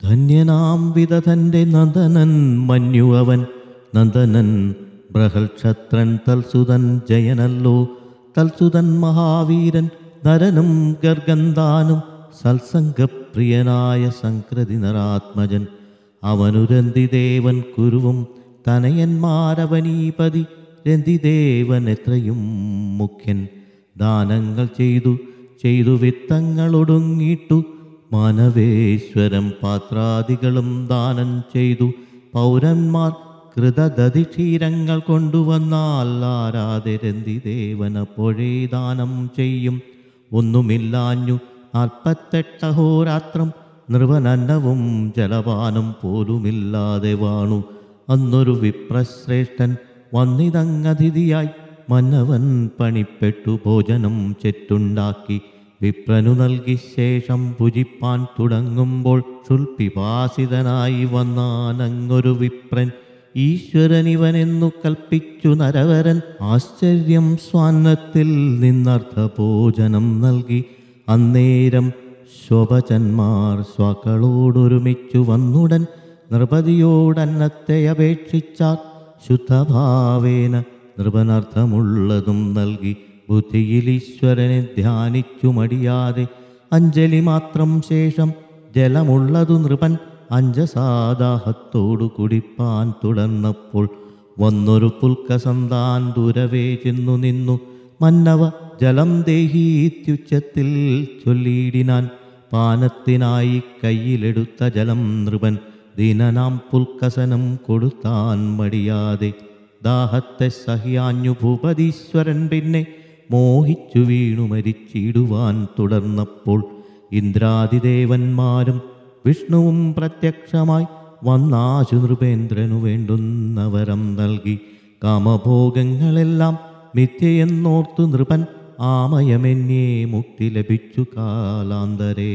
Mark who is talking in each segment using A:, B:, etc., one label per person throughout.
A: ധന്യനാം വിദധന്റെ നന്ദനൻ മഞ്ഞു അവൻ നന്ദനൻ ബൃഹൽക്ഷത്രൻ തൽസുതൻ ജയനല്ലോ തൽസുതൻ മഹാവീരൻ നരനും ഗർഗന്ധാനും സത്സംഗപ്രിയനായ സംക്രതി നരാത്മജൻ അവനുരന്തിദേവൻ കുരുവും തനയന്മാരവനീപതി രന്തിദേവൻ എത്രയും മുഖ്യൻ ദാനങ്ങൾ ചെയ്തു ചെയ്തു വിത്തങ്ങളൊടുങ്ങിട്ടു മാനവേശ്വരം പാത്രാദികളും ദാനം ചെയ്തു പൗരന്മാർ കൃതദതിക്ഷീരങ്ങൾ കൊണ്ടുവന്നാൽ ആരാധരന്തി ദേവനപ്പോഴേ ദാനം ചെയ്യും ഒന്നുമില്ലാഞ്ഞു നാൽപ്പത്തെട്ടഹോരാത്രം നൃപനന്നവും ജലപാനം പോലുമില്ലാതെ വാണു അന്നൊരു വിപ്രശ്രേഷ്ഠൻ വന്നിതങ്ങതിഥിയായി മന്നവൻ പണിപ്പെട്ടു ഭോജനം ചെറ്റുണ്ടാക്കി വിപ്രനു നൽകി ശേഷം ഭുജിപ്പാൻ തുടങ്ങുമ്പോൾ ക്ഷുൽപിപാസിതനായി വന്നാനങ്ങൊരു വിപ്രൻ ഈശ്വരനിവനെന്നു കൽപ്പിച്ചു നരവരൻ ആശ്ചര്യം സ്വാന്നത്തിൽ നിന്നർത്ഥ ഭോജനം നൽകി അന്നേരം ശോഭചന്മാർ സ്വാക്കളോടൊരുമിച്ചു വന്നുടൻ നൃപതിയോടന്നത്തെ അപേക്ഷിച്ചാൽ ശുദ്ധഭാവേന നൃപനർത്ഥമുള്ളതും നൽകി ബുദ്ധിയിൽ ഈശ്വരനെ ധ്യാനിച്ചു മടിയാതെ അഞ്ജലി മാത്രം ശേഷം ജലമുള്ളതു നൃപൻ അഞ്ചസാദാഹത്തോടു കുടിപ്പാൻ തുടർന്നപ്പോൾ വന്നൊരു പുൽക്കസന്താൻ ദൂരവേ ചെന്നു നിന്നു മന്നവ ജലം ദേഹീത്യുച്ചത്തിൽ ചൊല്ലിയിടിനാൻ പാനത്തിനായി കയ്യിലെടുത്ത ജലം നൃപൻ ദീനനാം പുൽക്കസനം കൊടുത്താൻ മടിയാതെ ദാഹത്തെ സഹിയാഞ്ഞു ഭൂപതീശ്വരൻ പിന്നെ മോഹിച്ചു വീണു മരിച്ചിടുവാൻ തുടർന്നപ്പോൾ ഇന്ദ്രാതിദേവന്മാരും വിഷ്ണുവും പ്രത്യക്ഷമായി വന്നാശു നൃപേന്ദ്രനു വേണ്ടുന്ന വരം നൽകി കാമഭോഗങ്ങളെല്ലാം മിഥ്യയെന്നോർത്തു നൃപൻ ആമയമെന്നേ മുക്തി ലഭിച്ചു കാലാന്തരേ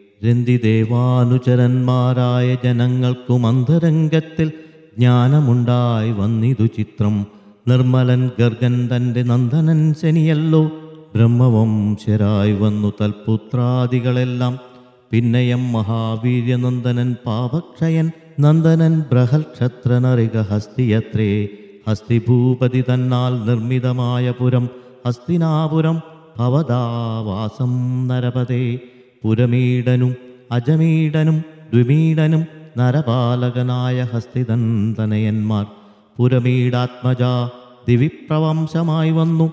A: രന്തിദേവാനുചരന്മാരായ ജനങ്ങൾക്കും അന്തരംഗത്തിൽ ജ്ഞാനമുണ്ടായി വന്നിതു ചിത്രം നിർമ്മലൻ ഗർഗൻ തൻ്റെ നന്ദനൻ ശനിയല്ലോ ബ്രഹ്മവംശരായി വന്നു തൽപുത്രാദികളെല്ലാം പിന്നയം മഹാവീര്യനന്ദനൻ പാപക്ഷയൻ നന്ദനൻ ബൃഹൽക്ഷത്രനറിക ഹസ്തിയത്രേ ഹസ്തിഭൂപതി തന്നാൽ നിർമ്മിതമായ പുരം ഹസ്തിനാപുരം ഭവദാവാസം നരപതേ പുരമീടനും അജമീടനും ദ്വിമീടനും നരപാലകനായ ഹസ്തിതന്തനയന്മാർ പുരമീടാത്മജ ദിവിപ്രവംശമായി വന്നു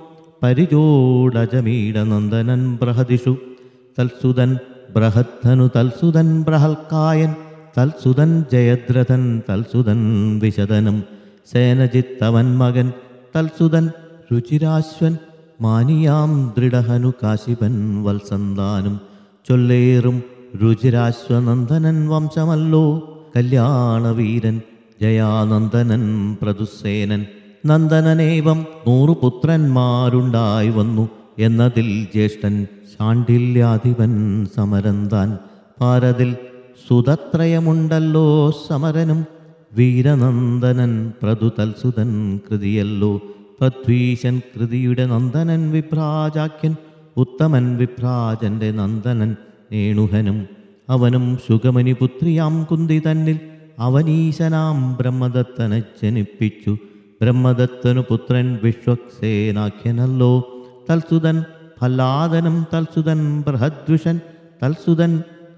A: പരിചോടജമീടനന്ദനൻ ബൃഹദിഷു തൽസുതൻ ബൃഹദ്ധനു തൽസുതൻ ബൃഹൽക്കായൻ തൽസുതൻ ജയദ്രഥൻ തൽസുതൻ വിശദനം സേനജിത്തവൻ മകൻ തൽസുതൻ രുചിരാശ്വൻ മാനിയാം ദൃഢഹനു കാശിപൻ വത്സന്താനും ചൊല്ലേറും രുചിരാശ്വനന്ദനൻ വംശമല്ലോ കല്യാണവീരൻ ജയാനന്ദനൻ പ്രതുസേനൻ നന്ദനനേവം നൂറു പുത്രന്മാരുണ്ടായി വന്നു എന്നതിൽ ജ്യേഷ്ഠൻ ശാണ്ഡില്യാധിപൻ സമരന്താൻ ഭാരതിൽ സുതത്രയമുണ്ടല്ലോ സമരനും വീരനന്ദനൻ പ്രതുതൽസുതൻ കൃതിയല്ലോ പൃഥ്വീശൻ കൃതിയുടെ നന്ദനൻ വിഭ്രാജാക്യൻ ഉത്തമൻ വിഭ്രാജന്റെ നന്ദനൻ നേണുഹനും അവനും സുഗമനി പുത്രിയാം കുന്തി തന്നിൽ അവനീശനാം ബ്രഹ്മദത്തനെ ജനിപ്പിച്ചു ബ്രഹ്മദത്തനു പുത്രൻ വിശ്വക്സേനാഖ്യനല്ലോ തൽസുതൻ ഫലാദനം തൽസുതൻ ബൃഹദ്വിഷൻ തൽസുതൻ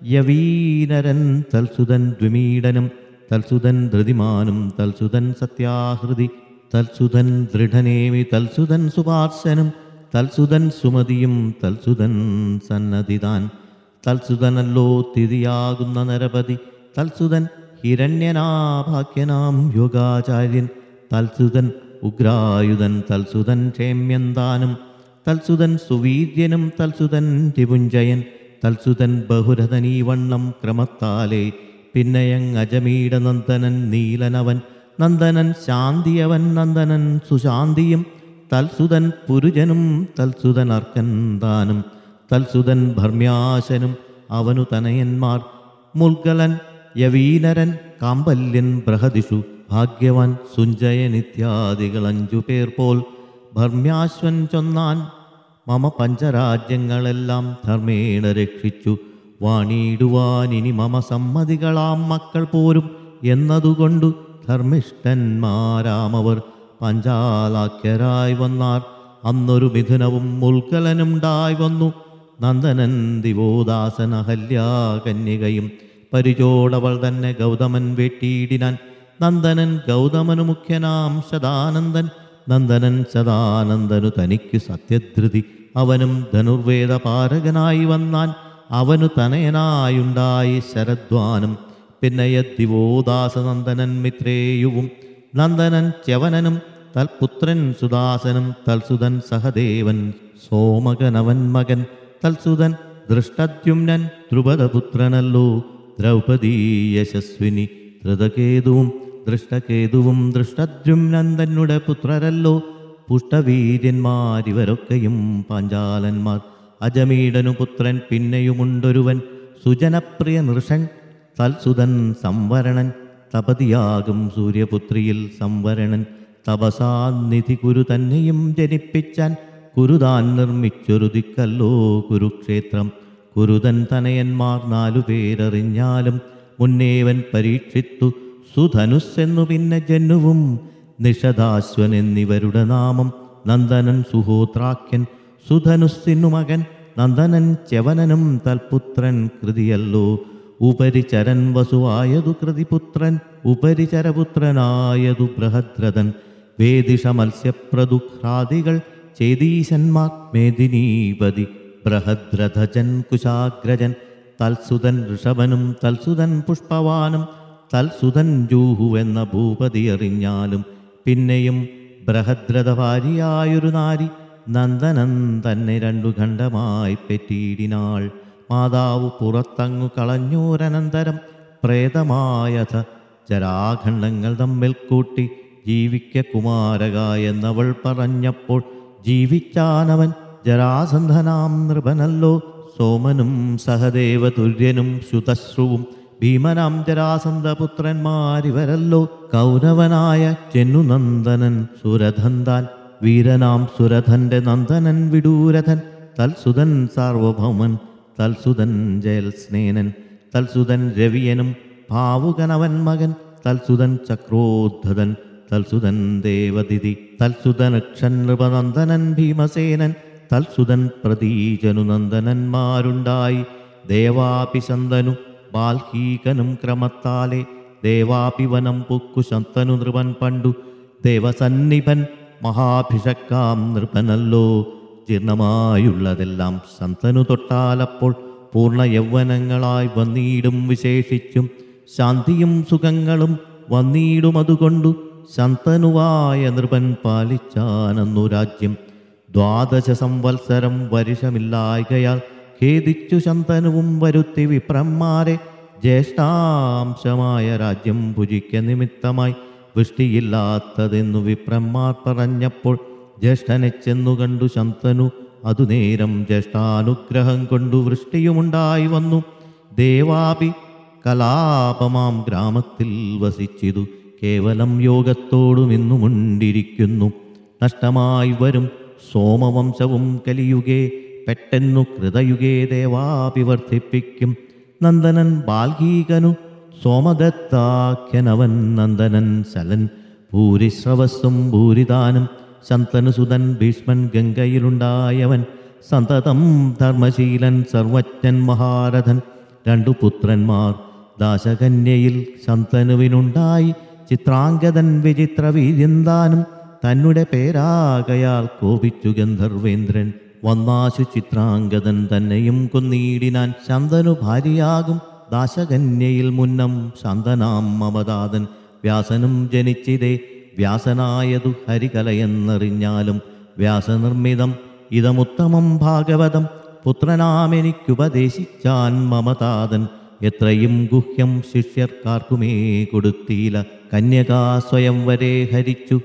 A: യവീനരൻ തൽസുതൻ ദ്വിമീഡനം തൽസുതൻ ധൃതിമാനും തൽസുതൻ സത്യാഹൃതി തൽസുതൻ ദൃഢനേമി തൽസുതൻ സുപാർശനും തൽസുതൻ സുമതിയും തൽസുതൻ സന്നതിതാൻ തൽസുതനല്ലോ തിരിയാകുന്ന നരപതി തൽസുതൻ ഹിരണ്യനാഭാഗ്യനാം യോഗാചാര്യൻ തൽസുതൻ ഉഗ്രായുധൻ തൽസുതൻ ക്ഷേമ്യന്താനും തൽസുതൻ സുവീര്യനും തൽസുതൻ രിപുഞ്ജയൻ തൽസുതൻ ബഹുരഥനീവണ്ണം ക്രമത്താലേ പിന്നയങ് അജമീട നന്ദനൻ നീലനവൻ നന്ദനൻ ശാന്തിയവൻ നന്ദനൻ സുശാന്തിയും തൽസുതൻ പുരുജനും തൽസുതൻ അർക്കന്താനും തൽസുതൻ ഭർമ്യാശനും അവനു തനയന്മാർ മുൽഗലൻ യവീനരൻ കാമ്പല്യൻ ബൃഹദിഷു ഭാഗ്യവാൻ സുഞ്ജയൻ ഇത്യാദികൾ അഞ്ചു പേർ പോൽ ഭർമ്യാശ്വൻ ചൊന്നാൻ മമ പഞ്ചരാജ്യങ്ങളെല്ലാം ധർമ്മേണ രക്ഷിച്ചു വാണിയിടുവാനിനി മമ സമ്മതികളാം മക്കൾ പോരും എന്നതുകൊണ്ടു ധർമ്മിഷ്ഠന്മാരാമവർ പഞ്ചാലാഖ്യരായി വന്നാർ അന്നൊരു മിഥുനവും മുൽക്കലനുണ്ടായി വന്നു നന്ദനൻ ദിവോദാസൻ അഹല്യാ കന്യകയും പരിചോടവൾ തന്നെ ഗൗതമൻ വെട്ടിയിടിനാൻ നന്ദനൻ ഗൗതമനു മുഖ്യനാം ശതാനന്ദൻ നന്ദനൻ ശതാനന്ദനു തനിക്കു സത്യധൃതി അവനും ധനുർവേദ പാരകനായി വന്നാൻ അവനു തനയനായുണ്ടായി ശരദ്വാനം പിന്നെ ദിവോദാസനന്ദനൻ മിത്രേയുവും നന്ദനൻ ച്യവനനും തൽപുത്രൻ സുദാസനും തൽസുതൻ സഹദേവൻ സോമകനവൻ മകൻ തൽസുതൻ ദൃഷ്ടദ്യുമ്നൻ ധ്രുപദപുത്രനല്ലോ ദ്രൗപദീ യശസ്വിനി ധൃതകേതുവും ദൃഷ്ടകേതുവും ദൃഷ്ടദ്യുമ്നൻ തന്നെ പുത്രരല്ലോ പുഷ്ടവീര്യന്മാരിവരൊക്കെയും പാഞ്ചാലന്മാർ അജമീടനു പുത്രൻ പിന്നെയുമുണ്ടൊരുവൻ സുജനപ്രിയ നൃഷൻ തൽസുതൻ സംവരണൻ തപതിയാകും സൂര്യപുത്രിയിൽ സംവരണൻ തപസാനിധി കുരു തന്നെയും ജനിപ്പിച്ചാൻ കുരുതാൻ നിർമ്മിച്ചൊരു ദിക്കല്ലോ കുരുക്ഷേത്രം കുരുതൻ തനയന്മാർ നാലുപേരറിഞ്ഞാലും മുന്നേവൻ പരീക്ഷിത്തു സുധനുസ്സെന്നു പിന്നെ ജന്നുവും നിഷദാശ്വൻ എന്നിവരുടെ നാമം നന്ദനൻ സുഹോത്രാഖ്യൻ സുധനുസ്സിനു മകൻ നന്ദനൻ ച്യവനനും തൽപുത്രൻ കൃതിയല്ലോ ഉപരിചരൻ വസുവായതു കൃതിപുത്രൻ ഉപരിചരപുത്രനായതു ബൃഹദ്രഥൻ വേദിഷ മത്സ്യപ്രദുഹ്രാദികൾ ചേതീശന്മാർ മേദിനീപതി ബൃഹദ്രഥജൻ കുശാഗ്രജൻ തൽസുതൻ ഋഷഭനും തൽസുതൻ പുഷ്പവാനും തൽസുതൻ ജൂഹുവെന്ന ഭൂപതി അറിഞ്ഞാലും പിന്നെയും ബൃഹദ്രഥ ഭാര്യയായൊരു നാരി നന്ദനൻ തന്നെ രണ്ടു ഖണ്ഡമായി പെറ്റിയിടിനാൾ മാതാവ് പുറത്തങ്ങു കളഞ്ഞോരനന്തരം പ്രേതമായഥ ജരാഖണ്ഡങ്ങൾ തമ്മിൽ കൂട്ടി ജീവിക്ക കുമാരക എന്നവൾ പറഞ്ഞപ്പോൾ ജീവിച്ചാനവൻ ജരാസന്ധനാം നൃപനല്ലോ സോമനും സഹദേവ തുര്യനും ശുതശ്രുവും ഭീമനാം ജരാസന്ധപുത്രന്മാരിവരല്ലോ കൗരവനായ ചെന്നുനന്ദനൻ സുരഥന്താൻ വീരനാം സുരഥന്റെ നന്ദനൻ വിഡൂരഥൻ തൽസുതൻ സാർവഭൗമൻ തൽസുതൻ ജയൽസ്നേനൻ തൽസുതൻ രവിയനും ഭാവുകനവൻ മകൻ തൽസുതൻ ചക്രോദ്ധതൻ തൽസുതൻ ദേവതിഥി തൽസുതൻ നൃപനന്ദനൻ ഭീമസേനൻ തൽസുതൻ പ്രതീജനു നന്ദനന്മാരുണ്ടായി ദേവാപി ശന്തനു ബാൽഹീകനും ക്രമത്താലെ ദേവാപി വനം പുക്കു ശന്തനു നൃപൻ പണ്ടു ദേവസന്നിപൻ മഹാഭിഷക്കാം നൃപനല്ലോ ജീർണമായുള്ളതെല്ലാം ശന്തനു തൊട്ടാലപ്പോൾ പൂർണ്ണ യൗവനങ്ങളായി വന്നീടും വിശേഷിച്ചും ശാന്തിയും സുഖങ്ങളും വന്നീടും അതുകൊണ്ടു ശന്തനുവായ നൃപൻ പാലിച്ചാനന്നു രാജ്യം ദ്വാദശ സംവത്സരം വരുഷമില്ലായകയാൽ ഖേദിച്ചു ശന്തനുവും വരുത്തി വിപ്രന്മാരെ ജ്യേഷ്ഠാംശമായ രാജ്യം ഭുജിക്ക നിമിത്തമായി വൃഷ്ടിയില്ലാത്തതെന്നു വിപ്രന്മാർ പറഞ്ഞപ്പോൾ ജ്യേഷ്ഠനെ ചെന്നു കണ്ടു ശന്തനു അതു നേരം ജ്യേഷ്ഠാനുഗ്രഹം കൊണ്ടു വൃഷ്ടിയുമുണ്ടായി വന്നു ദേവാപി കലാപമാം ഗ്രാമത്തിൽ വസിച്ചിതു കേവലം യോഗത്തോടും ഇന്നുമുണ്ടിരിക്കുന്നു നഷ്ടമായി വരും സോമവംശവും കലിയുഗേ പെട്ടെന്നു കൃതയുഗേ ദേവാപി വർദ്ധിപ്പിക്കും നന്ദനൻ ബാൽഗീകനു സോമദത്താഖ്യനവൻ നന്ദനൻ ശലൻ ഭൂരിശ്രവസ്സും ഭൂരിദാനം ശന്തനുസുതൻ ഭീഷ്മൻ ഗംഗയിലുണ്ടായവൻ സന്തതം ധർമ്മശീലൻ സർവജ്ഞൻ മഹാരഥൻ രണ്ടു പുത്രന്മാർ ദാശകന്യയിൽ ശന്തനുവിനുണ്ടായി ചിത്രാംഗതൻ വിചിത്ര വീര്യന്താനും തന്നെ പേരാകയാൽ കോപിച്ചു ഗന്ധർവേന്ദ്രൻ വന്നാശു ചിത്രാംഗതൻ തന്നെയും കൊന്നീടിനാൻ ശന്തനു ഭാര്യയാകും ദാശകന്യയിൽ മുന്നം ശന്തനാം മമതാതൻ വ്യാസനും ജനിച്ചിതേ വ്യാസനായതു ഹരികലയെന്നറിഞ്ഞാലും വ്യാസനിർമ്മിതം ഇതമുത്തമം ഭാഗവതം പുത്രനാമെനിക്കുപദേശിച്ചാൻ മമതാതൻ എത്രയും ഗുഹ്യം ശിഷ്യർക്കാർക്കുമേ കൊടുത്തീല കന്യകാ സ്വയം വരെ ഹരിച്ചു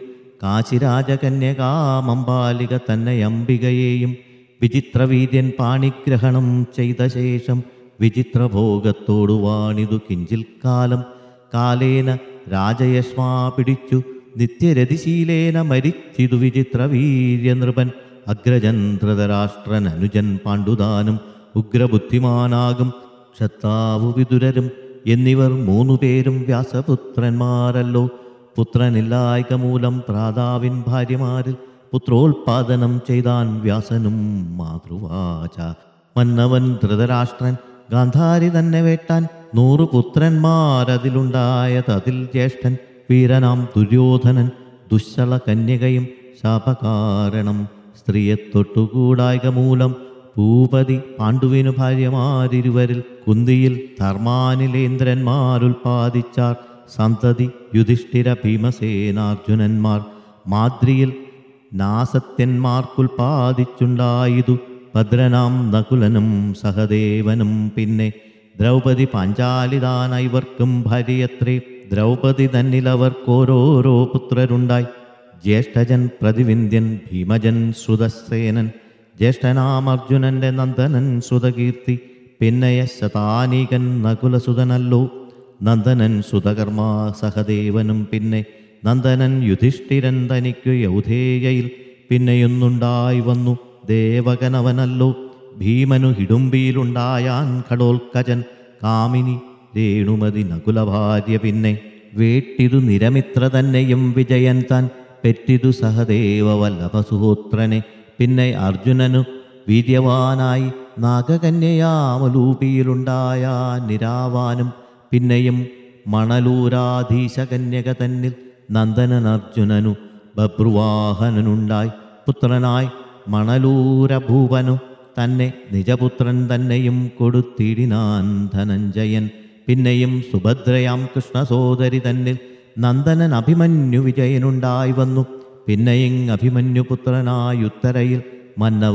A: കാശിരാജകന്യകാമമ്പാലിക തന്നെ അംബികയെയും വിചിത്രവീര്യൻ പാണിഗ്രഹണം ചെയ്ത ശേഷം വിചിത്രഭോഗത്തോടു വാണിതു കിഞ്ചിൽ കാലം കാലേന രാജയശ്മാ പിടിച്ചു നിത്യരതിശീലേന മരിച്ചിതു വിചിത്രവീര്യ നൃപൻ അഗ്രജൻ ധൃതരാഷ്ട്രൻ അനുജൻ പാണ്ഡുദാനും ഉഗ്രബുദ്ധിമാനാകും ക്ഷത്താവു വിതുരരും എന്നിവർ മൂന്നു പേരും വ്യാസപുത്രന്മാരല്ലോ പുത്രനില്ലായ്ക മൂലം പ്രാതാവിൻ ഭാര്യമാരിൽ പുത്രോത്പാദനം ചെയ്താൻ വ്യാസനും മാതൃവാച മന്നവൻ ധൃതരാഷ്ട്രൻ ഗാന്ധാരി തന്നെ വേട്ടാൻ നൂറു പുത്രന്മാരതിലുണ്ടായതതിൽ ജ്യേഷ്ഠൻ വീരനാം ദുര്യോധനൻ ദുശ്ശള കന്യകയും ശാപകാരണം സ്ത്രീയെ തൊട്ടുകൂടായ്ക മൂലം ഭൂപതി പാണ്ഡുവിനു ഭാര്യമാരിരുവരിൽ കുന്തിയിൽ ധർമാനിലേന്ദ്രന്മാരുൽപാദിച്ചാർ സന്തതി യുധിഷ്ഠിര ഭീമസേനാർജുനന്മാർ മാദ്രിയിൽ നാസത്യന്മാർക്കുൽപാദിച്ചുണ്ടായതു ഭദ്രനാം നകുലനും സഹദേവനും പിന്നെ ദ്രൗപദി പാഞ്ചാലിദാന ഇവർക്കും ഭാര്യയത്രേ ദ്രൗപദി തന്നിലവർക്കോരോരോ പുത്രരുണ്ടായി ജ്യേഷ്ഠജൻ പ്രതിവിന്ധ്യൻ ഭീമജൻ ശ്രുതസേനൻ ജ്യേഷ്ഠനാം അർജുനന്റെ നന്ദനൻ ശ്രുതകീർത്തി പിന്നയ ശതാനീകൻ നകുലസുതനല്ലോ നന്ദനൻ സുതകർമ്മ സഹദേവനും പിന്നെ നന്ദനൻ യുധിഷ്ഠിരൻ തനിക്കു യൗധേയയിൽ പിന്നെയൊന്നുണ്ടായി വന്നു ദേവകനവനല്ലോ ഭീമനു ഹിഡുംബിയിലുണ്ടായാൻ ഖടോൽക്കജൻ കാമിനി രേണുമതി നകുലഭാര്യ പിന്നെ വേട്ടിതു നിരമിത്ര തന്നെയും വിജയൻ താൻ പെറ്റിതു സഹദേവ വല്ലഭസുഹോത്രനെ പിന്നെ അർജുനനു വീര്യവാനായി നാഗകന്യയാമലൂപിയിലുണ്ടായ നിരാവാനും പിന്നെയും മണലൂരാധീശകന്യക തന്നിൽ നന്ദനൻ അർജുനനു ബഭ്രുവാഹനനുണ്ടായി പുത്രനായി മണലൂരഭൂപനു തന്നെ നിജപുത്രൻ തന്നെയും കൊടുത്തിടിനാൻ ധനഞ്ജയൻ പിന്നെയും സുഭദ്രയാം കൃഷ്ണസോദരി തന്നിൽ നന്ദനൻ അഭിമന്യു വിജയനുണ്ടായി വന്നു പിന്നെയും അഭിമന്യു പുത്രനായി ഉത്തരയിൽ മന്നവ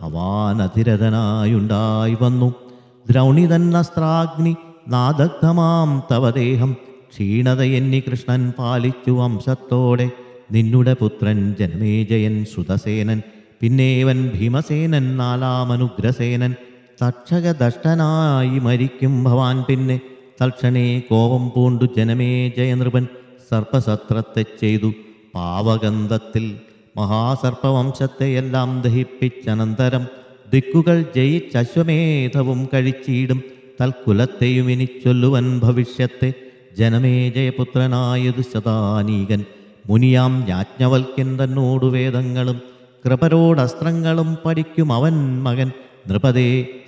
A: ഭവാനധിരഥനായുണ്ടായി വന്നു ദ്രൗണിതന്നസ്ത്രാഗ്നി നാദഗ്ധമാം തവ ദേഹം ക്ഷീണതയെന്നി കൃഷ്ണൻ പാലിച്ചു വംശത്തോടെ നിന്നുടെ പുത്രൻ ജനമേജയൻ ശ്രുതസേനൻ പിന്നേവൻ ഭീമസേനൻ നാലാമനുഗ്രസേനൻ തക്ഷകദഷ്ടനായി മരിക്കും ഭവാൻ പിന്നെ തൽക്ഷണേ കോപം പൂണ്ടു ജനമേജയനൃപൻ സർപ്പസത്രത്തെ ചെയ്തു പാവഗന്ധത്തിൽ മഹാസർപ്പവംശത്തെയെല്ലാം ദഹിപ്പിച്ചനന്തരം ദിക്കുകൾ ജയിച്ചശ്വമേധവും കഴിച്ചിടും തൽക്കുലത്തെയും ഇനി ചൊല്ലുവൻ ഭവിഷ്യത്തെ ജനമേജയപുത്രനായതു ശതാനീകൻ മുനിയാം യാജ്ഞവൽക്യൻ തന്നോടു വേദങ്ങളും കൃപരോടസ്ത്രങ്ങളും പഠിക്കും അവൻ മകൻ നൃപതേ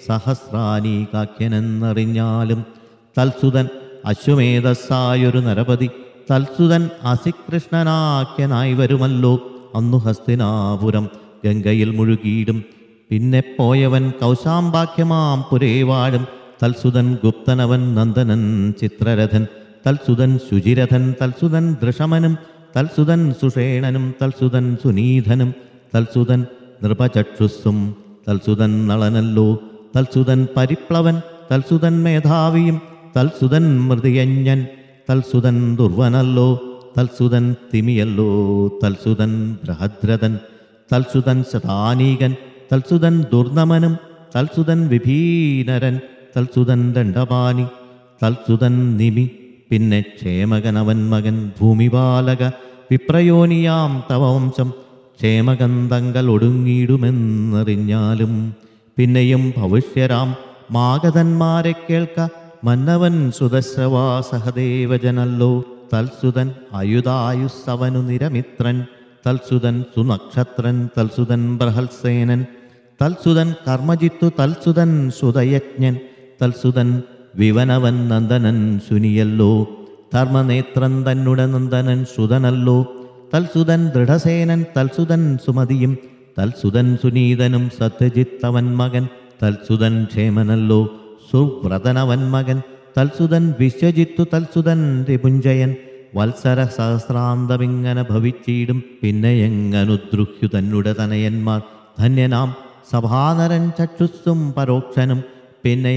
A: സഹസ്രാനീകാഖ്യനെന്നറിഞ്ഞാലും തൽസുതൻ അശ്വമേധസ്സായൊരു നരപതി തൽസുതൻ അസികൃഷ്ണനാഖ്യനായി വരുമല്ലോ അന്നു ഹസ്തിനാപുരം ഗംഗയിൽ മുഴുകിയിടും പിന്നെ പോയവൻ കൗശാംബാഖ്യമാം പുരേവാഴും തൽസുതൻ ഗുപ്തനവൻ നന്ദനൻ ചിത്രരഥൻ തൽസുതൻ ശുചിരഥൻ തൽസുതൻ ദൃഷമനും തൽസുതൻ സുഷേണനും തൽസുതൻ സുനീധനും തൽസുതൻ നൃപചക്ഷുസ്സും തൽസുതൻ നളനല്ലോ തൽസുതൻ പരിപ്ലവൻ തൽസുതൻ മേധാവിയും തൽസുതൻ മൃതിയഞ്ഞൻ തൽസുതൻ ദുർവനല്ലോ തൽസുതൻ തിമിയല്ലോ തൽസുതൻ ബൃഹദ്രഥൻ തൽസുതൻ ശതാനീകൻ തൽസുതൻ ദുർനമനും തൽസുതൻ വിഭീനരൻ തൽസുതൻ ദണ്ഡപാനി തൽസുതൻ നിമി പിന്നെ ക്ഷേമകനവൻ മകൻ ഭൂമിപാലക വിപ്രയോനിയാം തവ വംശം ക്ഷേമകന്തങ്കൽ ഒടുങ്ങിയിടുമെന്നറിഞ്ഞാലും പിന്നെയും ഭവിഷ്യരാം മാഗധന്മാരെ കേൾക്ക മന്നവൻ സുദശ്രവാ സഹദേവജനല്ലോ തൽസുതൻ അയുധായുസ്സവനു നിരമിത്രൻ തൽസുതൻ സുനക്ഷത്രൻ തൽസുതൻ ബൃഹത്സേനൻ തൽസുതൻ കർമ്മജിത്തു തൽസുതൻ സുതയജ്ഞൻ തൽസുതൻ വിവനവൻ നന്ദനൻ സുനിയല്ലോ ധർമ്മനേത്രൻ തന്നുടെ നന്ദനൻ സുതനല്ലോ തൽസുതൻ ദൃഢസേനൻ തൽസുതൻ സുമതിയും തൽസുതൻ സുനീതനും സത്യജിത്തവൻ മകൻ തൽസുതൻ ക്ഷേമനല്ലോ സുവ്രതനവൻ മകൻ തൽസുതൻ വിശ്വജിത്തു തൽസുതൻ രിപുഞ്ജയൻ വത്സര സഹസ്രാന്തമിങ്ങനെ ഭവിച്ചിടും പിന്നെ എങ്ങനുദ്രുഹ്യു തന്നുടെ തനയന്മാർ ധന്യനാം സഭാനരൻ ചക്ഷുസ്സും പരോക്ഷനും പിന്നെയ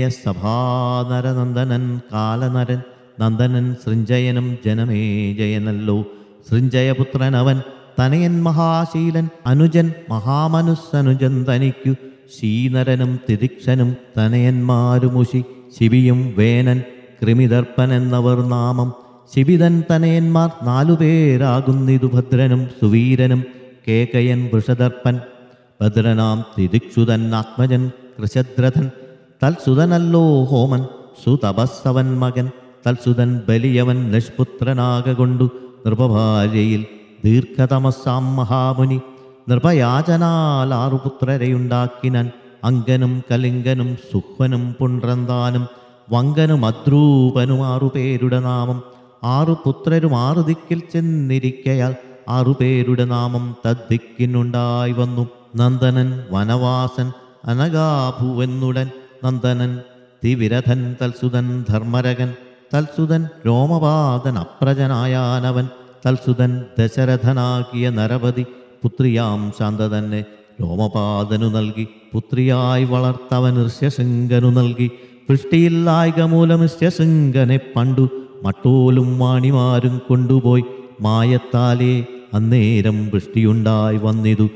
A: സഭാനരനന്ദനൻ കാലനരൻ നന്ദനൻ സൃഞ്ജയനും ജനമേജയനല്ലോ സൃഞ്ജയപുത്രനവൻ തനയൻ മഹാശീലൻ അനുജൻ മഹാമനുസ്സനുജൻ തനിക്കു ശീനരനും തിദിക്ഷനും തനയന്മാരുമുഷി ശിബിയും വേനൻ കൃമിദർപ്പൻ എന്നവർ നാമം ശിബിതൻ തനയന്മാർ നാലുപേരാകുന്നിതു ഭദ്രനും സുവീരനും കേകയൻ വൃഷദർപ്പൻ ഭദ്രനാം തിദിക്ഷുതൻ ആത്മജൻ കൃശദ്രഥൻ തൽസുതനല്ലോ ഹോമൻ സുതപസ്സവൻ മകൻ തൽസുതൻ ബലിയവൻ നിഷ്പുത്രനാകൊണ്ടു നൃപഭാര്യയിൽ ദീർഘതമസ്സാം മഹാമുനി നൃപയാചനാൽ ആറു പുത്രരെയുണ്ടാക്കിനാൻ അങ്കനും കലിംഗനും സുഹ്വനും പുണ്ട്രന്താനും വങ്കനും അദ്രൂപനും ആറുപേരുടെ നാമം ആറു പുത്രരും ആറു ദിക്കിൽ ചെന്നിരിക്കയാൽ ആറുപേരുടെ നാമം തദ്ദിക്കിനുണ്ടായി വന്നു നന്ദനൻ വനവാസൻ അനഗാഭുവെന്നുടൻ നന്ദനൻ തിവിരഥൻ തൽസുതൻ ധർമ്മരകൻ തൽസുതൻ രോമപാതൻ അപ്രജനായാനവൻ തൽസുതൻ ദശരഥനാക്കിയ നരപതി പുത്രിയാം ശാന്ത തന്നെ രോമപാതനു നൽകി പുത്രിയായി വളർത്തവൻ ഋഷ്യശൃംഗനു നൽകി വൃഷ്ടിയില്ലായ്ക മൂലം ഋഷ്യശൃംഗനെ പണ്ടു മട്ടോലും വാണിമാരും കൊണ്ടുപോയി മായത്താലേ അന്നേരം വൃഷ്ടിയുണ്ടായി വന്നിതു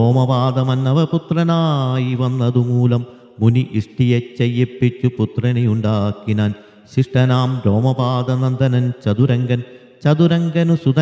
A: രോമപാതമന്നവപുത്രനായി വന്നതു മൂലം മുനി ഇഷ്ടിയെ ചെയ്യിപ്പിച്ചു പുത്രനെ ഉണ്ടാക്കിനാൻ ശിഷ്ടനാം രോമപാദനന്ദനൻ ചതുരംഗൻ ചതുരംഗനു സുതൻ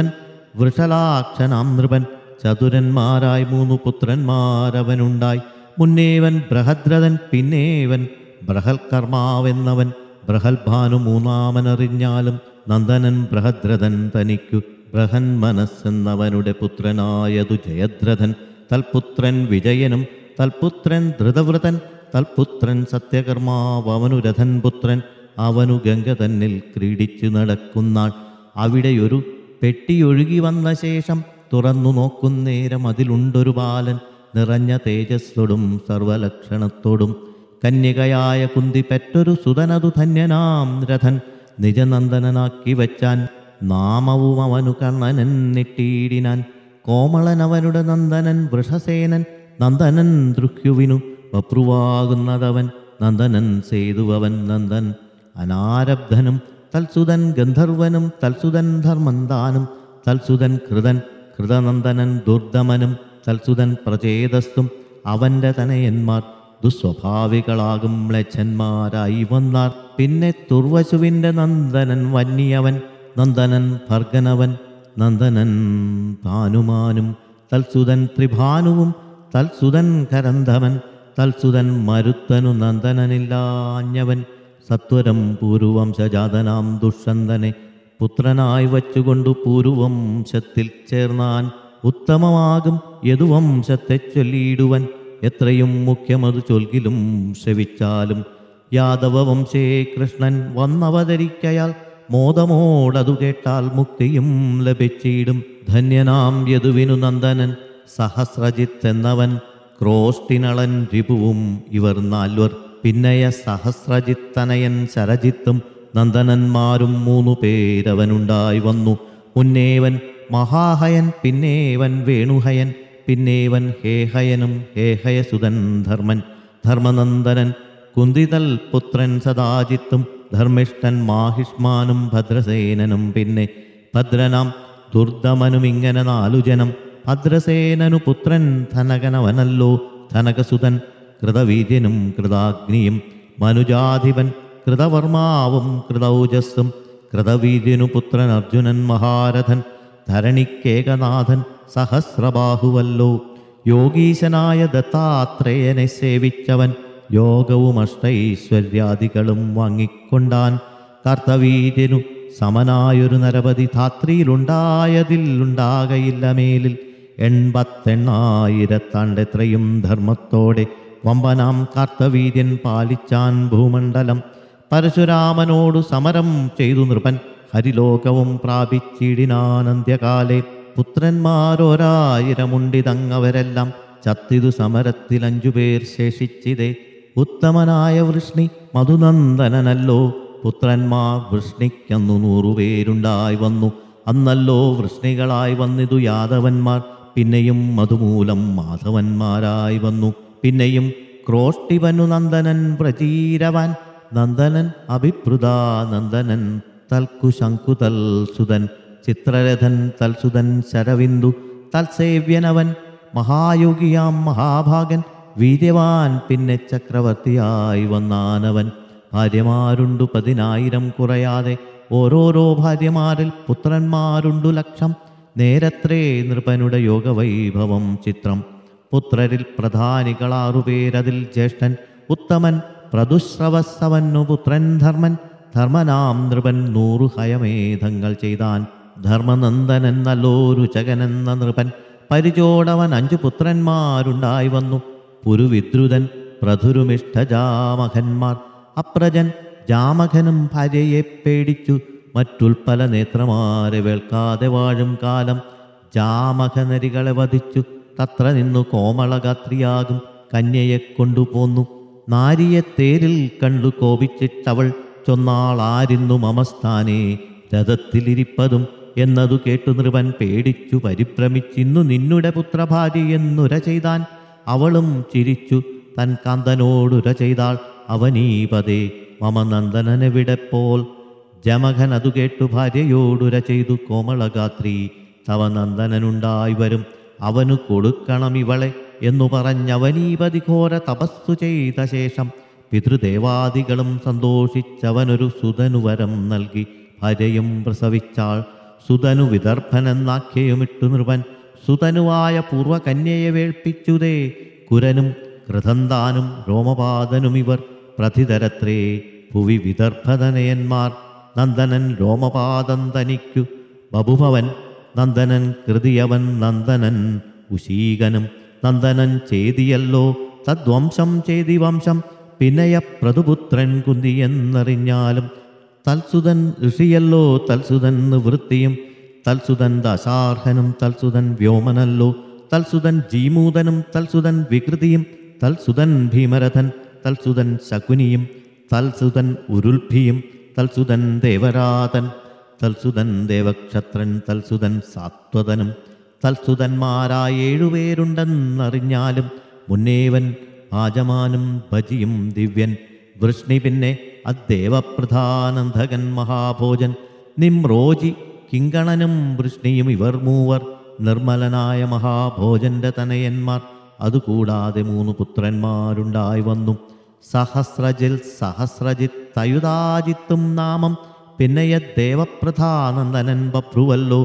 A: വൃഷലാക്ഷനാം നൃപൻ ചതുരന്മാരായി മൂന്നു പുത്രന്മാരവനുണ്ടായി മുന്നേവൻ ബൃഹദ്രഥൻ പിന്നേവൻ ബൃഹൽകർമാവെന്നവൻ ബൃഹൽഭാനു മൂന്നാമനറിഞ്ഞാലും നന്ദനൻ ബൃഹദ്രഥൻ തനിക്കു ബൃഹൻ മനസ്സെന്നവനുടെ പുത്രനായതു ജയദ്രഥൻ തൽപുത്രൻ വിജയനും തൽപുത്രൻ ധൃതവ്രതൻ തൽപുത്രൻ സത്യകർമാവനു രഥൻ പുത്രൻ അവനു ഗംഗ തന്നിൽ ക്രീഡിച്ചു നടക്കുന്നാൾ അവിടെയൊരു പെട്ടിയൊഴുകി വന്ന ശേഷം തുറന്നു നോക്കുന്നേരം അതിലുണ്ടൊരു ബാലൻ നിറഞ്ഞ തേജസ്സോടും സർവലക്ഷണത്തോടും കന്യകയായ കുന്തി പെറ്റൊരു സുതനതു ധന്യനാം രഥൻ നിജനന്ദനനാക്കി വച്ചാൻ നാമവും അവനു കണ്ണനൻ നെട്ടിയിടിനാൻ കോമളൻ അവനുടെ നന്ദനൻ വൃഷസേനൻ നന്ദനൻ ദൃഹ്യുവിനു വപ്രുവാകുന്നതവൻ നന്ദനൻ സേതുവവൻ നന്ദൻ അനാരബ്ധനും തൽസുതൻ ഗന്ധർവനും തൽസുതൻ ധർമ്മന്താനും തൽസുതൻ കൃതൻ കൃതനന്ദനൻ ദുർദമനും തൽസുതൻ പ്രചേതസ്തും അവന്റെ തനയന്മാർ ദുസ്വഭാവികളാകും മ്ലേച്ഛന്മാരായി വന്നാർ പിന്നെ തുർവശുവിൻ്റെ നന്ദനൻ വന്യവൻ നന്ദനൻ ഭർഗനവൻ നന്ദനൻ ഭാനുമാനും തൽസുതൻ ത്രിഭാനുവും തൽസുതൻ കരന്ധവൻ തൽസുതൻ മരുത്തനു നന്ദനനില്ലാഞ്ഞവൻ സത്വരം പൂരുവംശജാതനാം ദുഷ്യന്തനെ പുത്രനായി വച്ചുകൊണ്ടു പൂരുവംശത്തിൽ ചേർന്നാൻ ഉത്തമമാകും യദുവംശത്തെ ചൊല്ലിയിടുവൻ എത്രയും മുഖ്യമതു ചൊൽകിലും ശ്രവിച്ചാലും യാദവവംശേ കൃഷ്ണൻ വന്നവതരിക്കയാൽ മോദമോടതു കേട്ടാൽ മുക്തിയും ലഭിച്ചിടും ധന്യനാം യദുവിനു നന്ദനൻ സഹസ്രജിത്ത് എന്നവൻ ക്രോഷ്ടിനളൻ രിപുവും ഇവർ നാൽവർ പിന്നയ സഹസ്രജിത്തനയൻ ശരജിത്തും നന്ദനന്മാരും മൂന്നു പേരവനുണ്ടായി വന്നു മുന്നേവൻ മഹാഹയൻ പിന്നേവൻ വേണുഹയൻ പിന്നേവൻ ഹേഹയനും ഹേഹയസുതൻ ധർമ്മൻ ധർമ്മനന്ദനൻ കുന്തിതൽ പുത്രൻ സദാജിത്തും ധർമ്മിഷ്ഠൻ മാഹിഷ്മാനും ഭദ്രസേനനും പിന്നെ ഭദ്രനാം ദുർദമനും ഇങ്ങനെ നാലു ജനം ഭദ്രസേനനു പുത്രൻ ധനകനവനല്ലോ ധനകസുതൻ കൃതവീര്യനും കൃതാഗ്നിയും മനുജാധിപൻ കൃതവർമാവും കൃതൗജസ്സും കൃതവീര്യനു പുത്രൻ അർജുനൻ മഹാരഥൻ ധരണിക്കേകനാഥൻ സഹസ്രബാഹുവല്ലോ യോഗീശനായ ദത്താത്രേയനെ സേവിച്ചവൻ യോഗവും അഷ്ടൈശ്വര്യാദികളും വാങ്ങിക്കൊണ്ടാൻ കർത്തവീര്യനു സമനായൊരു നരപതി ധാത്രിയിലുണ്ടായതിൽ ഉണ്ടാകയില്ല മേലിൽ എൺപത്തെണ്ണായിരത്താണ്ടെത്രയും ധർമ്മത്തോടെ വമ്പനാം കാർത്തവീര്യൻ പാലിച്ചാൻ ഭൂമണ്ഡലം പരശുരാമനോടു സമരം ചെയ്തു നൃപൻ ഹരിലോകവും പ്രാപിച്ചിടിനാനന്ത്യകാലെ പുത്രന്മാരോരായിരമുണ്ടിതങ്ങവരെല്ലാം ചത്തിതു സമരത്തിൽ അഞ്ചുപേർ ശേഷിച്ചിതേ ഉത്തമനായ വൃഷ്ണി മധുനന്ദനനല്ലോ പുത്രന്മാർ വൃഷ്ണിക്കന്നു നൂറുപേരുണ്ടായി വന്നു അന്നല്ലോ വൃഷ്ണികളായി വന്നിതു യാദവന്മാർ പിന്നെയും മധുമൂലം മാധവന്മാരായി വന്നു പിന്നെയും ക്രോഷ്ടിവനു നന്ദനൻ പ്രചീരവാൻ നന്ദനൻ അഭിപ്രുതാ നന്ദനൻ തൽക്കുശങ്കുതൽ സുതൻ ചിത്രരഥൻ തൽസുതൻ ശരവിന്ദു തൽസേവ്യനവൻ മഹായോഗിയാം മഹാഭാഗൻ വീര്യവാൻ പിന്നെ ചക്രവർത്തിയായി വന്നാനവൻ ഭാര്യമാരുണ്ടു പതിനായിരം കുറയാതെ ഓരോരോ ഭാര്യമാരിൽ പുത്രന്മാരുണ്ടു ലക്ഷം നേരത്രേ നൃപനുടെ യോഗവൈഭവം ചിത്രം പുത്രരിൽ പ്രധാനികളാറുപേരതിൽ ജ്യേഷ്ഠൻ ഉത്തമൻ പ്രതുശ്രവസ്സവന്നു പുത്രൻ ധർമ്മൻ ധർമ്മനാം നൃപൻ നൂറു ഹയമേധങ്ങൾ ചെയ്താൻ ധർമ്മനന്ദനൻ നല്ലോരു ചകനെന്ന നൃപൻ പരിചോടവൻ അഞ്ചു പുത്രന്മാരുണ്ടായി വന്നു പുരുവിദ്രുതൻ പ്രധുരുമിഷ്ടജാമഖന്മാർ അപ്രജൻ ജാമഖനും ഭാര്യയെ പേടിച്ചു മറ്റുൽപ്പല നേത്രമാരെ വേൾക്കാതെ വാഴും കാലം ജാമഖനരികളെ വധിച്ചു തത്ര നിന്നു കോമളഗാത്രിയാകും കന്യയെ കൊണ്ടുപോന്നു നാരിയെ തേരിൽ കണ്ടു കോപിച്ചിട്ടവൾ ചൊന്നാളാരിന്നു മമസ്ഥാനേ രഥത്തിലിരിപ്പതും എന്നതു കേട്ടു നൃപൻ പേടിച്ചു പരിഭ്രമിച്ചിന്നു നിന്നുടെ പുത്രഭാര്യ എന്നുര ചെയ്താൻ അവളും ചിരിച്ചു തൻ കാന്തനോടുര ചെയ്താൾ അവനീപതേ മമ നന്ദനനെവിടെപ്പോൾ ജമഖൻ അതു കേട്ടു ഭാര്യയോടുര ചെയ്തു കോമളഗാത്രി തവ നന്ദനനുണ്ടായി വരും അവനു കൊടുക്കണം ഇവളെ എന്നു പറഞ്ഞവനീപതി ഘോര തപസ്സു ചെയ്ത ശേഷം പിതൃദേവാദികളും സന്തോഷിച്ചവനൊരു സുതനു വരം നൽകി ഭാര്യയും പ്രസവിച്ചാൾ സുതനു വിദർഭനെന്നാഖ്യയുമിട്ടു നൃപൻ സുതനുവായ പൂർവകന്യയെ വേൾപ്പിച്ചുതേ കുരനും കൃതന്താനും രോമപാതനും ഇവർ പ്രതിതരത്രേ ഭുവി വിദർഭതനയന്മാർ നന്ദനൻ രോമപാദം തനിക്കു ബഭുഭവൻ നന്ദനൻ കൃതിയവൻ നന്ദനൻ ഉശീകനും നന്ദനൻ ചേതിയല്ലോ തദ്വംശം ചേതി വംശം പിന്നയ പ്രതുപുത്രൻ കുന്തിയെന്നറിഞ്ഞാലും തൽസുതൻ ഋഷിയല്ലോ തൽസുതൻ നിവൃത്തിയും തൽസുതൻ ദശാർഹനും തൽസുതൻ വ്യോമനല്ലോ തൽസുതൻ ജീമൂതനും തൽസുതൻ വികൃതിയും തൽസുതൻ ഭീമരഥൻ തൽസുതൻ ശകുനിയും തൽസുതൻ ഉരുൽഭിയും തൽസുതൻ ദേവരാതൻ തൽസുതൻ ദേവക്ഷത്രൻ തൽസുതൻ സാത്വതനും തൽസുതന്മാരായ ഏഴുപേരുണ്ടെന്നറിഞ്ഞാലും മുന്നേവൻ ആജമാനും ഭജിയും ദിവ്യൻ വൃഷ്ണി പിന്നെ അദ്ദേവപ്രധാനന്ധകൻ മഹാഭോജൻ നിമ്രോജി കിങ്കണനും വൃഷ്ണിയും ഇവർ മൂവർ നിർമ്മലനായ മഹാഭോജന്റെ തനയന്മാർ അതുകൂടാതെ മൂന്ന് പുത്രന്മാരുണ്ടായി വന്നു സഹസ്രജിൽ സഹസ്രജിത്ത് തയുതാജിത്തും നാമം പിന്നെയ ദേവപ്രധാനന്ദനൻ ബഭ്രുവല്ലോ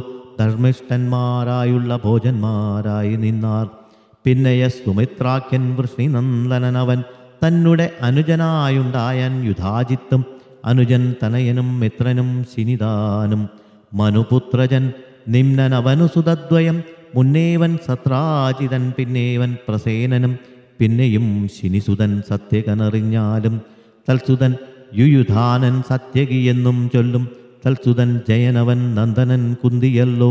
A: ധർമ്മിഷ്ഠന്മാരായുള്ള ഭോജന്മാരായി നിന്നാർ പിന്നെയ സുമിത്രാഖ്യൻ വൃഷ്ണിനന്ദനനവൻ തന്നെ അനുജനായുണ്ടായൻ യുധാജിത്തും അനുജൻ തനയനും മിത്രനും ശിനിദാനും മനുപുത്രജൻ നിമ്നനവനു സുതദ്വയം മുന്നേവൻ സത്രാജിതൻ പിന്നേവൻ പ്രസേനനും പിന്നെയും ശിനിസുതൻ സത്യകനറിഞ്ഞാലും തൽസുതൻ യുയുധാനൻ സത്യകിയെന്നും ചൊല്ലും തൽസുതൻ ജയനവൻ നന്ദനൻ കുന്തിയല്ലോ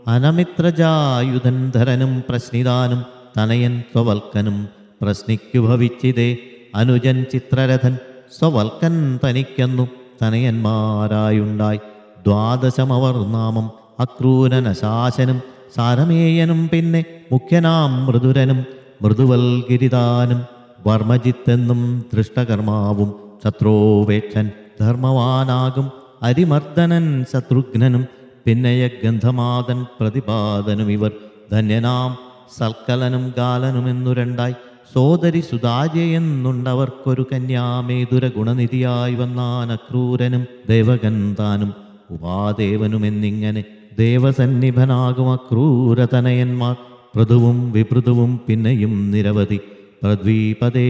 A: അനമിത്രജായുധൻ ധരനും പ്രശ്നിതാനും തനയൻ സ്വവൽക്കനും പ്രശ്നിക്കു ഭവിച്ചിതേ അനുജൻ ചിത്രരഥൻ സ്വവൽക്കൻ തനിക്കെന്നു തനയന്മാരായുണ്ടായി ദ്വാദശമവർ നാമം അക്രൂരനശാസനും സാരമേയനും പിന്നെ മുഖ്യനാം മൃദുരനും മൃദുവൽഗിരിതാനും വർമ്മജിത്തെന്നും ദൃഷ്ടകർമാവും ശത്രോപേക്ഷൻ ധർമ്മവാനാകും അരിമർദ്ദനൻ ശത്രുഘ്നനും പിന്നെയ ഗന്ധമാതൻ പ്രതിപാദനും ഇവർ ധന്യനാം സൽക്കലനും ഗാലനുമെന്നു രണ്ടായി സോദരി സുതാര്യയെന്നുണ്ടവർക്കൊരു കന്യാമേതുര ഗുണനിധിയായി വന്നാൻ അക്രൂരനും ദേവകൻ താനും ഉപാദേവനുമെന്നിങ്ങനെ ദേവസന്നിഭനാകും അക്രൂരതനയന്മാർ പൃഥുവും വിപൃതുവും പിന്നെയും നിരവധി പൃഥ്വീപദേ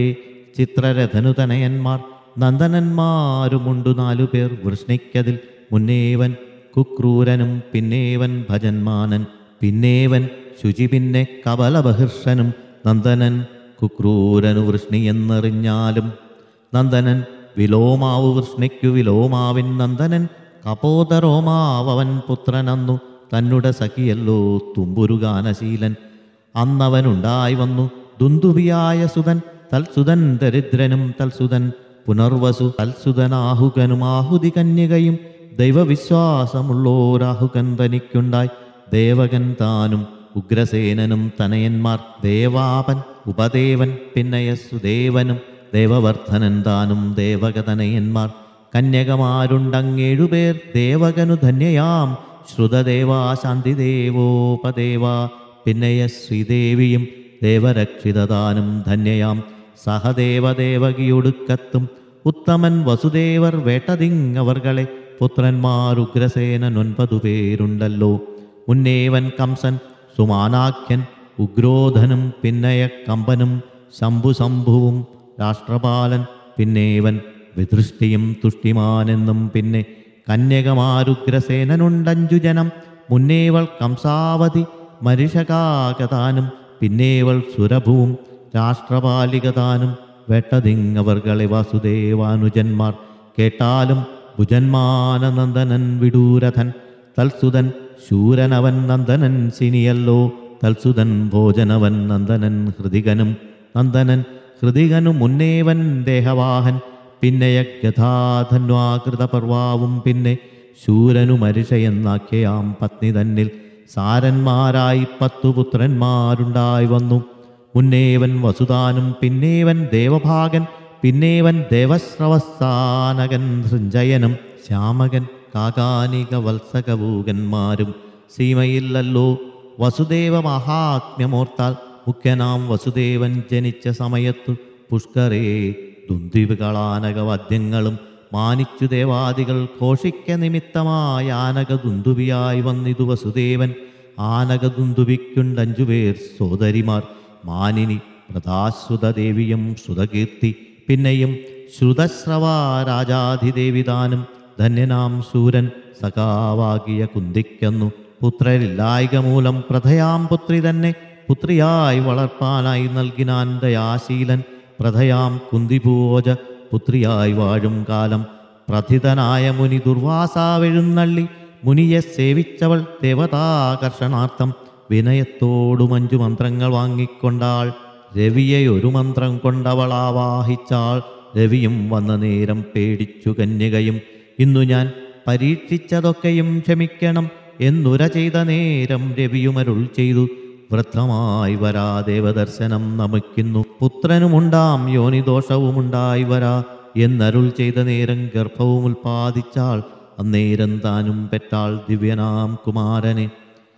A: ചിത്രരഥനുതനയന്മാർ നന്ദനന്മാരുമുണ്ടു നാലുപേർ വൃഷ്ണിക്കതിൽ മുന്നേവൻ കുക്രൂരനും പിന്നേവൻ ഭജന്മാനൻ പിന്നേവൻ ശുചി പിന്നെ കപലബഹിർഷനും നന്ദനൻ കുക്രൂരനു വൃഷ്ണി എന്നറിഞ്ഞാലും നന്ദനൻ വിലോമാവു വൃഷ്ണിക്കു വിലോമാവിൻ നന്ദനൻ കപോതരോമാവൻ പുത്രനന്നു തന്നുടെ സഖിയല്ലോ തുമ്പുരുഗാനശീലൻ അന്നവനുണ്ടായി വന്നു ദുന്ദുബിയായ സുതൻ തൽസുതൻ ദരിദ്രനും തൽസുതൻ പുനർവസു തൽസുതനാഹുകനും ആഹുതി കന്യകയും ദൈവവിശ്വാസമുള്ളോരാഹുകൻ തനിക്കുണ്ടായി ദേവകൻ താനും ഉഗ്രസേനനും തനയന്മാർ ദേവാപൻ ഉപദേവൻ പിന്നയ സുദേവനും ദേവവർദ്ധനൻ താനും ദേവകതനയന്മാർ കന്യകമാരുണ്ടങ്ങേഴുപേർ ദേവകനു ധന്യയാം ശ്രുതദേവാ ശാന്തിദേവോപദേവ പിന്നയ ശ്രീദേവിയും ദേവരക്ഷിതദാനും ധന്യയാം സഹദേവദേവകിയൊടുക്കത്തും ഉത്തമൻ വസുദേവർ വേട്ടതിങ്ങവർകളെ പുത്രന്മാരുഗ്രസേനനൊൻപതു പേരുണ്ടല്ലോ മുന്നേവൻ കംസൻ സുമാനാഖ്യൻ ഉഗ്രോധനും പിന്നയ കമ്പനും ശംഭുശംഭുവും രാഷ്ട്രപാലൻ പിന്നേവൻ വിദൃഷ്ടിയും തുഷ്ടിമാനെന്നും പിന്നെ കന്യകമാരുഗ്രസേനനുണ്ടഞ്ചു ജനം മുന്നേവൾ കംസാവതി മരിഷകാകതാനും പിന്നേവൾ സുരഭൂം രാഷ്ട്രപാലികതാനും വെട്ടതിങ്ങവർകളെ വസുദേവാനുജന്മാർ കേട്ടാലും ഭുജന്മാനനന്ദനൻ വിഡൂരഥൻ തൽസുതൻ ശൂരനവൻ നന്ദനൻ സിനിയല്ലോ തൽസുതൻ ഭോജനവൻ നന്ദനൻ ഹൃദികനും നന്ദനൻ ഹൃദികനു മുന്നേവൻ ദേഹവാഹൻ പിന്നെ യഥാധന്വാകൃതപർവാവും പിന്നെ ശൂരനു മരിഷയെന്നാക്കിയാം പത്നി തന്നിൽ സാരന്മാരായി പത്തു പുത്രന്മാരുണ്ടായി വന്നു മുന്നേവൻ വസുതാനും പിന്നേവൻ ദേവഭാഗൻ പിന്നേവൻ ദേവശ്രവസാനകൻ സൃഞ്ജയനും ശ്യാമകൻ കാകാനിക വത്സകവൂകന്മാരും സീമയില്ലല്ലോ വസുദേവ മഹാത്മ്യമോർത്താൽ മുഖ്യനാം വസുദേവൻ ജനിച്ച സമയത്തു പുഷ്കരേ ദുന്ദുവികളാനകവാദ്യങ്ങളും മാനിച്ചു ദേവാദികൾ ഘോഷിക്ക നിമിത്തമായ ആനകദുന്ദുവിയായി വന്നിതു വസുദേവൻ ആനകദുന്ദുവിക്കുണ്ടഞ്ചുപേർ സോദരിമാർ മാനിനി പ്രതാശ്രുതദേവിയും ശ്രുതകീർത്തി പിന്നെയും ശ്രുതശ്രവ രാജാധിദേവിതാനും ധന്യനാം ശൂരൻ സഖാവാകിയ കുന്തിക്കുന്നു പുത്രരില്ലായിക മൂലം പ്രഥയാം പുത്രി തന്നെ പുത്രിയായി വളർപ്പാനായി നൽകിനാൻ ദയാശീലൻ പ്രഥയാം കുന്തിഭൂജ പുത്രിയായി വാഴും കാലം പ്രഥിതനായ മുനി ദുർവാസാവെഴുന്നള്ളി മുനിയെ സേവിച്ചവൾ ദേവതാകർഷണാർത്ഥം വിനയത്തോടു മഞ്ചു മന്ത്രങ്ങൾ വാങ്ങിക്കൊണ്ടാൾ രവിയെ ഒരു മന്ത്രം കൊണ്ടവൾ ആവാഹിച്ചാൾ രവിയും വന്ന നേരം പേടിച്ചു കന്യകയും ഇന്നു ഞാൻ പരീക്ഷിച്ചതൊക്കെയും ക്ഷമിക്കണം എന്നുര ചെയ്ത നേരം രവിയുമരുൾ ചെയ്തു വൃദ്ധമായി വരാ ദേവദർശനം നമിക്കുന്നു പുത്രനുമുണ്ടാം യോനിദോഷവുമുണ്ടായി വരാ എന്നരുൾ ചെയ്ത നേരം ഗർഭവും ഉൽപ്പാദിച്ചാൾ അന്നേരം താനും പെറ്റാൾ ദിവ്യനാം കുമാരനെ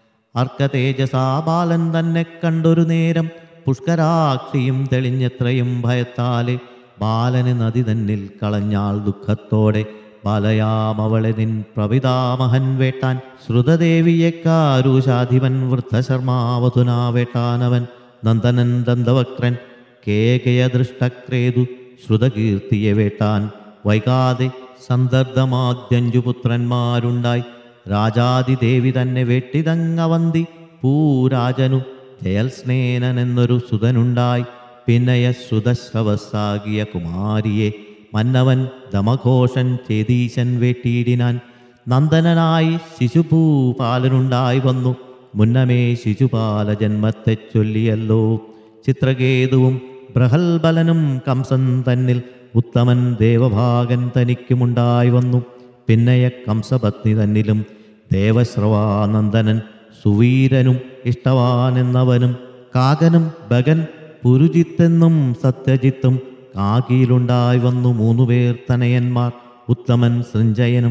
A: അർക്കതേജസാ ബാലൻ തന്നെ കണ്ടൊരു നേരം പുഷ്കരാക്ഷിയും തെളിഞ്ഞെത്രയും ഭയത്താലെ ബാലന് നദി തന്നിൽ കളഞ്ഞാൾ ദുഃഖത്തോടെ ബാലയാമവളെ നിൻ പ്രവിതാമഹൻ വേട്ടാൻ ശ്രുതദേവിയെ കാരൂശാധിപൻ വൃദ്ധശർമാവധുനാ വേട്ടാനവൻ നന്ദനൻ ദന്തവക്രൻ കേകയ ദൃഷ്ടക്രേതു ശ്രുതകീർത്തിയെ വേട്ടാൻ വൈകാതെ സന്ദർദ്ധമാദ്യഞ്ചു പുത്രന്മാരുണ്ടായി രാജാതിദേവി തന്നെ വെട്ടിതങ്ങവന്തി പൂരാജനു ജയൽസ്നേനൻ എന്നൊരു സുതനുണ്ടായി പിന്നയ ശ്രുതശ്രവസാകിയ കുമാരിയെ മന്നവൻ ദമഘോഷൻ ചേതീശൻ വേട്ടിയിടിനാൻ നന്ദനനായി ശിശുഭൂപാലനുണ്ടായി വന്നു മുന്നമേ ശിശുപാല ജന്മത്തെ ചൊല്ലിയല്ലോ ചിത്രകേതുവും ബൃഹൽബലനും കംസൻ തന്നിൽ ഉത്തമൻ ദേവഭാഗൻ തനിക്കുമുണ്ടായി വന്നു പിന്നയ കംസപത്നി തന്നിലും ദേവശ്രവാനന്ദനൻ സുവീരനും ഇഷ്ടവാനെന്നവനും കാകനും ബഗൻ പുരുജിത്തെന്നും സത്യജിത്തും കാകിയിലുണ്ടായി വന്നു മൂന്നുപേർ തനയന്മാർ ഉത്തമൻ സൃഞ്ജയനും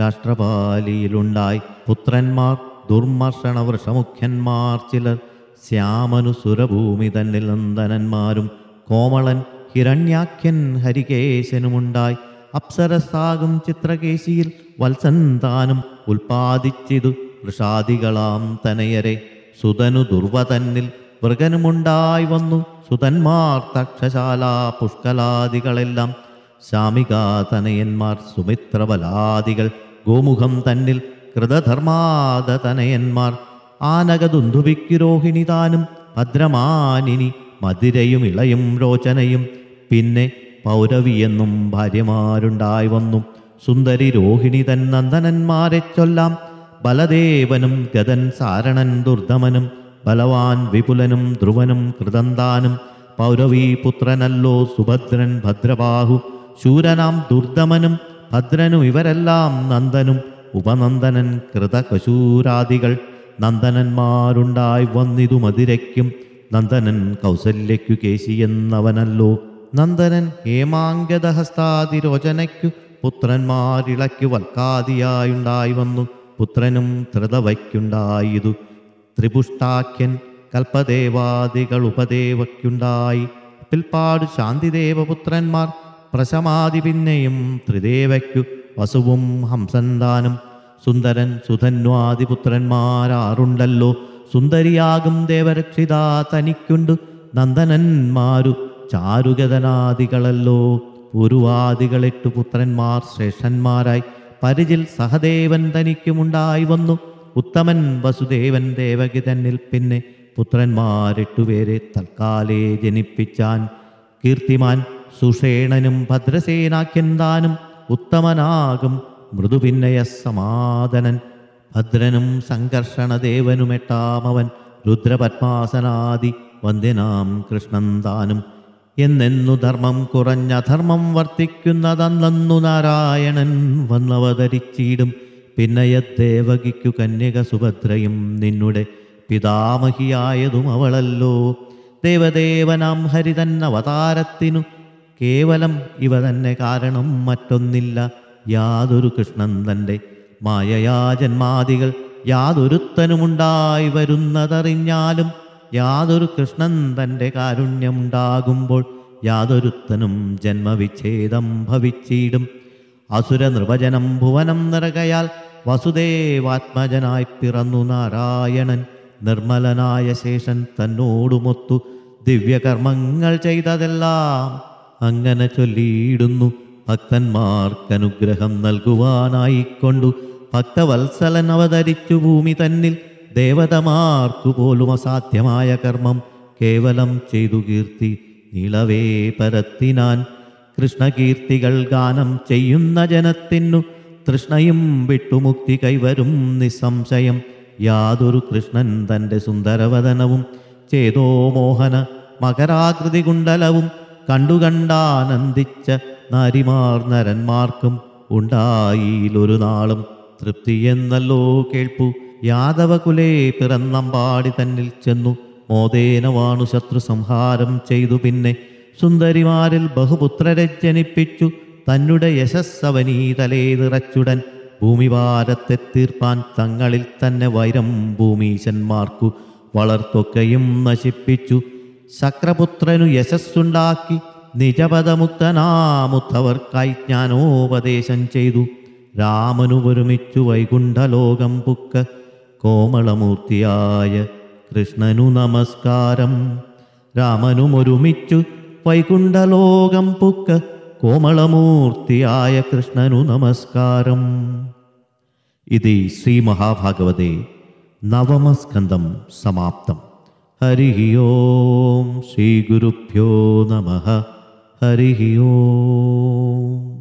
A: രാഷ്ട്രപാലിയിലുണ്ടായി പുത്രന്മാർ ദുർമർഷണ വൃഷമുഖ്യന്മാർ ചിലർ ശ്യാമനു സുരഭൂമി തന്നിൽ നന്ദനന്മാരും കോമളൻ ഹിരണ്യാഖ്യൻ ഹരികേശനുമുണ്ടായി അപ്സരസാകും ചിത്രകേശിയിൽ വത്സന്താനും ഉൽപ്പാദിച്ചിതു വൃഷാദികളാം തനയരെ സുതനു ദുർവതന്നിൽ മൃഗനുമുണ്ടായി വന്നു സുതന്മാർ തക്ഷശാല പുഷ്കലാദികളെല്ലാം ശാമികാതനയന്മാർ സുമിത്രബലാദികൾ ഗോമുഖം തന്നിൽ കൃതധർമാദതനയന്മാർ ആനകദുന്ധുവിക്കുരോഹിണി താനും ഭദ്രമാനിനി മധുരയും ഇളയും രോചനയും പിന്നെ പൗരവിയെന്നും ഭാര്യമാരുണ്ടായി വന്നു സുന്ദരി രോഹിണി തൻ നന്ദനന്മാരെ ചൊല്ലാം ബലദേവനും ഗതൻ സാരണൻ ദുർദമനും ബലവാൻ വിപുലനും ധ്രുവനും കൃതന്താനും പൗരവീ പുത്രനല്ലോ സുഭദ്രൻ ഭദ്രബാഹു ശൂരനാം ദുർദമനും ഭദ്രനും ഇവരെല്ലാം നന്ദനും ഉപനന്ദനൻ കൃതകശൂരാദികൾ നന്ദനന്മാരുണ്ടായി വന്നിതു മതിരയ്ക്കും നന്ദനൻ കൗസല്യയ്ക്കു കേശിയെന്നവനല്ലോ നന്ദനൻ ഹേമാങ്കദഹസ്താതിരോചനയ്ക്കു പുത്രന്മാരിളയ്ക്കു വൽക്കാതിയായുണ്ടായി വന്നു പുത്രനും ധൃതവയ്ക്കുണ്ടായതു ത്രിപുഷ്ടാഖ്യൻ കൽപ്പദേവാദികൾ ഉപദേവയ്ക്കുണ്ടായി പിൽപ്പാട് ശാന്തിദേവപുത്രന്മാർ പ്രശമാതി പിന്നെയും ത്രിദേവയ്ക്കു വസുവും ഹംസന്താനും സുന്ദരൻ സുധന്വാദിപുത്രന്മാരാറുണ്ടല്ലോ സുന്ദരിയാകും ദേവരക്ഷിത തനിക്കുണ്ടു നന്ദനന്മാരു ചാരുഗതനാദികളല്ലോ പൂർവാദികൾ എട്ടു പുത്രന്മാർ ശ്രേഷ്ഠന്മാരായി പരിചിൽ സഹദേവൻ തനിക്കുമുണ്ടായി വന്നു ഉത്തമൻ വസുദേവൻ ദേവകി തന്നിൽ പിന്നെ പുത്രന്മാരെട്ടുപേരെ തൽക്കാലേ ജനിപ്പിച്ചാൻ കീർത്തിമാൻ സുഷേണനും ഭദ്രസേനാഖ്യന്താനും ഉത്തമനാകും മൃദുപിന്നയ സമാദനൻ ഭദ്രനും സംഘർഷണദേവനുമെട്ടാമവൻ രുദ്രപത്മാസനാദി വന്ദ്യനാം കൃഷ്ണൻ താനും എന്നെന്നു ധർമ്മം കുറഞ്ഞ ധർമ്മം വർത്തിക്കുന്നതന്നു നാരായണൻ വന്നവതരിച്ചിടും പിന്നയ ദേവകിക്കു കന്യക സുഭദ്രയും നിന്നുടെ പിതാമഹിയായതും അവളല്ലോ ദേവദേവനാം ഹരിതൻ അവതാരത്തിനു കേവലം ഇവ തന്നെ കാരണം മറ്റൊന്നില്ല യാതൊരു കൃഷ്ണൻ തൻ്റെ മായയാ ജന്മാദികൾ യാതൊരുത്തനുമുണ്ടായി വരുന്നതറിഞ്ഞാലും യാതൊരു കൃഷ്ണൻ തൻ്റെ കാരുണ്യമുണ്ടാകുമ്പോൾ യാതൊരുത്തനും ജന്മവിച്ഛേദം ഭവിച്ചിടും അസുര നിർവചനം ഭുവനം നിറകയാൽ വസുദേവാത്മജനായി പിറന്നു നാരായണൻ നിർമ്മലനായ ശേഷൻ തന്നോടുമൊത്തു ദിവ്യകർമ്മങ്ങൾ ചെയ്തതെല്ലാം അങ്ങനെ ചൊല്ലിയിടുന്നു ഭക്തന്മാർക്കനുഗ്രഹം നൽകുവാനായിക്കൊണ്ടു ഭക്തവത്സലൻ അവതരിച്ചു ഭൂമി തന്നിൽ ദേവതമാർക്കു പോലും അസാധ്യമായ കർമ്മം കേവലം ചെയ്തു കീർത്തി നീളവേ പരത്തിനാൻ കൃഷ്ണകീർത്തികൾ ഗാനം ചെയ്യുന്ന ജനത്തിനു തൃഷ്ണയും വിട്ടുമുക്തി കൈവരും നിസ്സംശയം യാതൊരു കൃഷ്ണൻ തൻ്റെ സുന്ദരവദനവും ചേതോ മോഹന മകരാകൃതി കുണ്ടലവും കണ്ടുകണ്ടാനന്ദിച്ച നാരിമാർ നരന്മാർക്കും ഉണ്ടായിലൊരു നാളും തൃപ്തി എന്നല്ലോ കേൾപ്പു യാദവകുലേ പിറന്നമ്പാടി തന്നിൽ ചെന്നു മോദേന വാണു ശത്രു സംഹാരം ചെയ്തു പിന്നെ സുന്ദരിമാരിൽ ബഹുപുത്രരെ ജനിപ്പിച്ചു തന്നുടെ യശസ്സവനീതലേ നിറച്ചുടൻ ഭൂമിഭാരത്തെ തീർപ്പാൻ തങ്ങളിൽ തന്നെ വൈരം ഭൂമീശന്മാർക്കു വളർത്തൊക്കെയും നശിപ്പിച്ചു ശക്രപുത്രനു യശസ്സുണ്ടാക്കി നിജപദമുക്തനാമുത്തവർക്കായി ജ്ഞാനോപദേശം ചെയ്തു രാമനു ഒരുമിച്ചു വൈകുണ്ഠലോകം പുക്ക കോമളമൂർത്തിയായ കൃഷ്ണനു നമസ്കാരം രാമനും ഒരുമിച്ചു വൈകുണ്ഠലോകം പുക്ക കോമളമൂർത്തിയായ കൃഷ്ണനു നമസ്കാരം ഇത് ശ്രീമഹാഭാഗവതേ നവമസ്കന്ധം സമാപ്തം ഹരി ഓം ശ്രീഗുരുഭ്യോ നമ ഹരി ഓം